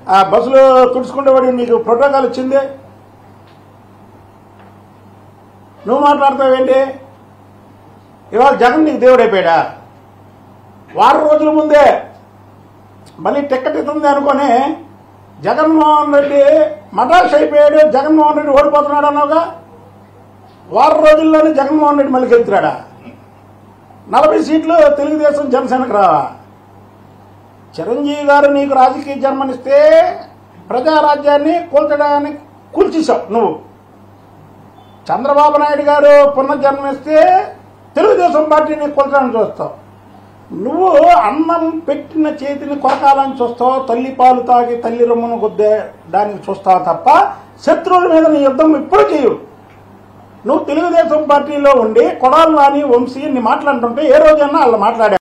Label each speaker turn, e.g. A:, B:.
A: ఆ బస్సులో తుడుచుకుంటే వాడి నీకు ప్రోటోకాల్ ఇచ్చింది నువ్వు మాట్లాడతావేంటి ఇవాళ జగన్ నీకు దేవుడు అయిపోయాడా వారం రోజుల ముందే మళ్ళీ టికెట్ ఇస్తుంది అనుకొని జగన్మోహన్ రెడ్డి మటాష్ అయిపోయాడు జగన్మోహన్ రెడ్డి ఓడిపోతున్నాడు అన్నావుగా వారం రోజుల్లోనే జగన్మోహన్ రెడ్డి మళ్ళీ గెలుతున్నాడా నలభై సీట్లు తెలుగుదేశం జనసేనకు రావా చిరంజీవి గారు నీకు రాజకీయ జన్మనిస్తే ప్రజారాజ్యాన్ని కూల్చడానికి కూల్చేశావు నువ్వు చంద్రబాబు నాయుడు గారు పునర్జన్మిస్తే తెలుగుదేశం పార్టీని కూల్చడానికి చూస్తావు నువ్వు అన్నం పెట్టిన చేతిని కొరకాలని చూస్తావు తల్లి పాలు తాగి తల్లి రొమ్మును గుద్దే దానికి చూస్తావు తప్ప శత్రువుల మీద నీ యుద్ధం ఇప్పుడు చేయవు నువ్వు తెలుగుదేశం పార్టీలో ఉండి కొడాలు నాని వంశీ ని మాట్లాడుతుంటే ఏ రోజైనా వాళ్ళు మాట్లాడా